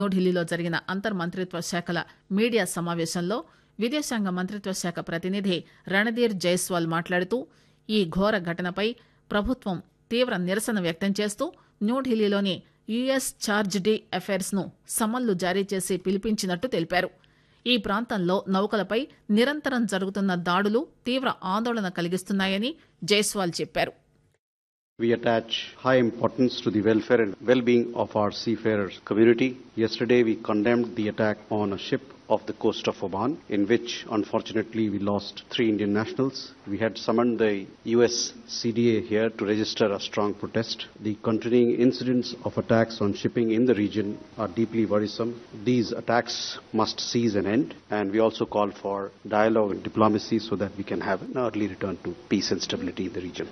న్యూఢిల్లీలో జరిగిన అంతర్ మంత్రిత్వ శాఖల మీడియా సమావేశంలో విదేశాంగ మంత్రిత్వ శాఖ ప్రతినిధి రణధీర్ జైస్వాల్ మాట్లాడుతూ ఈ ఘోర ఘటనపై ప్రభుత్వం తీవ్ర నిరసన వ్యక్తం చేస్తూ న్యూఢిల్లీలోని యుఎస్ ఛార్జ్ డి అఫైర్స్ ను సమన్లు జారీ చేసి పిలిపించినట్టు తెలిపారు ఈ ప్రాంతంలో నౌకలపై నిరంతరం జరుగుతున్న దాడులు తీవ్ర ఆందోళన కలిగిస్తున్నాయని జైస్వాల్ చెప్పారు We attach high importance to the welfare and well-being of our seafarers community. Yesterday we condemned the attack on a ship off the coast of Oman, in which unfortunately we lost three Indian nationals. We had summoned the US CDA here to register a strong protest. The continuing incidents of attacks on shipping in the region are deeply worrisome. These attacks must cease and end, and we also call for dialogue and diplomacy so that we can have an early return to peace and stability in the region.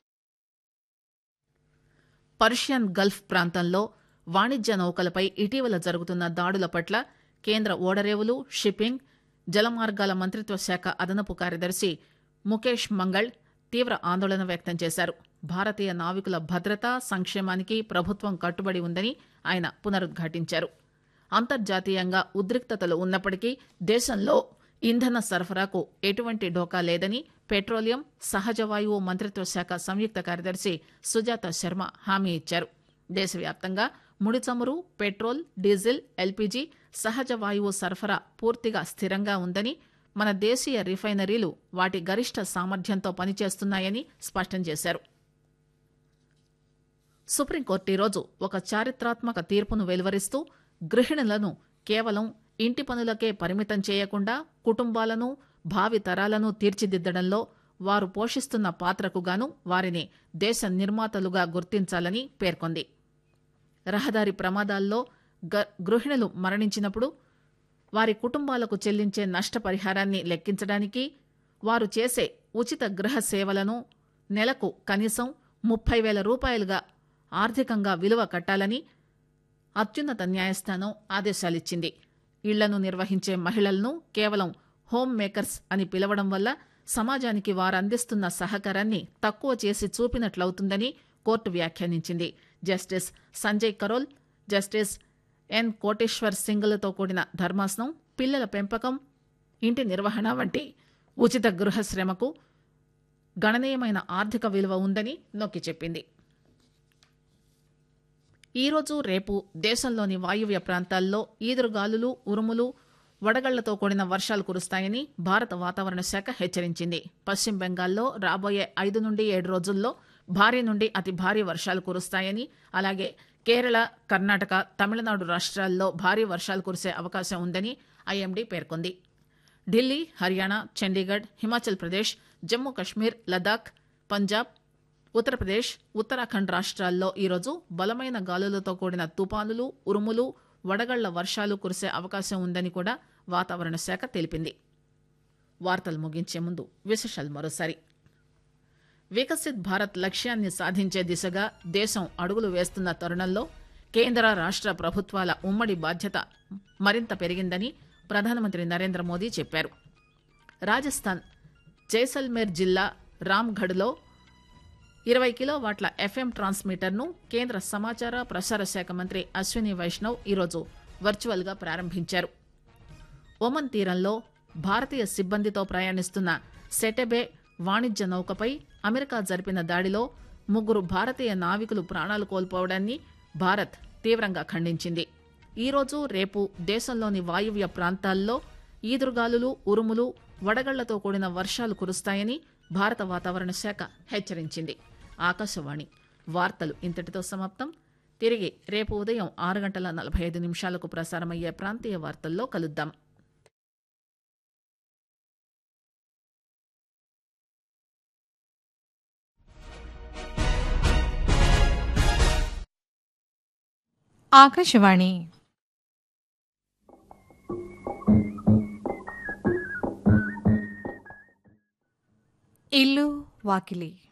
Persian Gulf ప్రాంతంలో వాణిజ్య నౌకలపై ఇటీవల జరుగుతున్న దాడుల పట్ల కేంద్ర ఓడరేవులు shipping జలమార్గాల మంత్రిత్వ శాఖ అదనపు కార్యదర్శి ముఖేష్ మంగళ్ తీవ్ర ఆందోళన వ్యక్తం చేశారు భారతీయ నావికుల భద్రత సంక్షేమానికి ప్రభుత్వం కట్టుబడి ఉందని ఆయన పునరుద్ఘాటించారు అంతర్జాతీయంగా ఉద్రిక్తతలు ఉన్నప్పటికీ దేశంలో ఇంధన సరఫరాకు ఎటువంటి డోకా లేదని పెట్రోలియం సహజ వాయువు మంత్రిత్వ శాఖ సంయుక్త కార్యదర్శి సుజాత శర్మ హామీ ఇచ్చారు దేశవ్యాప్తంగా ముడి చమురు పెట్రోల్ డీజిల్ ఎల్పీజీ సహజ వాయువు సరఫరా పూర్తిగా స్థిరంగా ఉందని మన దేశీయ రిఫైనరీలు వాటి గరిష్ట సామర్థ్యంతో పనిచేస్తున్నాయని స్పష్టం చేశారు సుప్రీంకోర్టు ఈరోజు ఒక చారిత్రాత్మక తీర్పును వెలువరిస్తూ గృహిణులను కేవలం ఇంటి పనులకే పరిమితం చేయకుండా కుటుంబాలను భావి తరాలను తీర్చిదిద్దడంలో వారు పోషిస్తున్న పాత్రకు గాను వారిని దేశ నిర్మాతలుగా గుర్తించాలని పేర్కొంది రహదారి ప్రమాదాల్లో గ- గృహిణులు మరణించినప్పుడు వారి కుటుంబాలకు చెల్లించే నష్టపరిహారాన్ని లెక్కించడానికి వారు చేసే ఉచిత గృహ సేవలను నెలకు కనీసం ముప్పై వేల రూపాయలుగా ఆర్థికంగా విలువ కట్టాలని అత్యున్నత న్యాయస్థానం ఆదేశాలిచ్చింది ఇళ్లను నిర్వహించే మహిళలను కేవలం హోమ్ మేకర్స్ అని పిలవడం వల్ల సమాజానికి వారందిస్తున్న సహకారాన్ని తక్కువ చేసి చూపినట్లవుతుందని కోర్టు వ్యాఖ్యానించింది justice Sanjay Karol justice N Koteshwar సింగ్లతో కూడిన ధర్మాసనం పిల్లల పెంపకం ఇంటి నిర్వహణ వంటి ఉచిత గృహ శ్రమకు గణనీయమైన ఆర్థిక విలువ ఉందని నొక్కి చెప్పింది ఈరోజు రేపు దేశంలోని వాయువ్య ప్రాంతాల్లో ఈదురుగాలులు ఉరుములు వడగళ్లతో కూడిన వర్షాలు కురుస్తాయని భారత వాతావరణ శాఖ హెచ్చరించింది పశ్చిమ బెంగాల్లో రాబోయే ఐదు నుండి ఏడు రోజుల్లో భారీ నుండి అతి భారీ వర్షాలు కురుస్తాయని అలాగే కేరళ కర్ణాటక తమిళనాడు రాష్ట్రాల్లో భారీ వర్షాలు కురిసే అవకాశం ఉందని ఐఎండీ పేర్కొంది ఢిల్లీ హర్యానా చండీగఢ్ హిమాచల్ ప్రదేశ్ జమ్మూ కశ్మీర్ లదాఖ్ పంజాబ్ ఉత్తరప్రదేశ్ ఉత్తరాఖండ్ రాష్ట్రాల్లో ఈరోజు బలమైన గాలులతో కూడిన తుపానులు ఉరుములు వడగళ్ల వర్షాలు కురిసే అవకాశం ఉందని కూడా వాతావరణ శాఖ తెలిపింది వార్తలు ముగించే ముందు విశేషాలు మరోసారి వికసిత్ భారత్ లక్ష్యాన్ని సాధించే దిశగా దేశం అడుగులు వేస్తున్న తరుణంలో కేంద్ర రాష్ట్ర ప్రభుత్వాల ఉమ్మడి బాధ్యత మరింత పెరిగిందని ప్రధానమంత్రి నరేంద్ర మోదీ చెప్పారు రాజస్థాన్ జైసల్మేర్ జిల్లా రామ్గఢ్లో ఇరవై కిలోవాట్ల ఎఫ్ఎం ట్రాన్స్మిటర్ను కేంద్ర సమాచార ప్రసార శాఖ మంత్రి అశ్విని వైష్ణవ్ ఈరోజు వర్చువల్గా ప్రారంభించారు ఒమన్ తీరంలో భారతీయ సిబ్బందితో ప్రయాణిస్తున్న సెటెబే వాణిజ్య నౌకపై అమెరికా జరిపిన దాడిలో ముగ్గురు భారతీయ నావికులు ప్రాణాలు కోల్పోవడాన్ని భారత్ తీవ్రంగా ఖండించింది ఈరోజు రేపు దేశంలోని వాయువ్య ప్రాంతాల్లో ఈదురుగాలులు ఉరుములు వడగళ్లతో కూడిన వర్షాలు కురుస్తాయని భారత వాతావరణ శాఖ హెచ్చరించింది ఆకాశవాణి వార్తలు ఇంతటితో సమాప్తం తిరిగి రేపు ఉదయం ఆరు గంటల నలభై ఐదు నిమిషాలకు ప్రసారమయ్యే ప్రాంతీయ వార్తల్లో కలుద్దాం ఆకాశవాణి ఇల్లు వాకిలి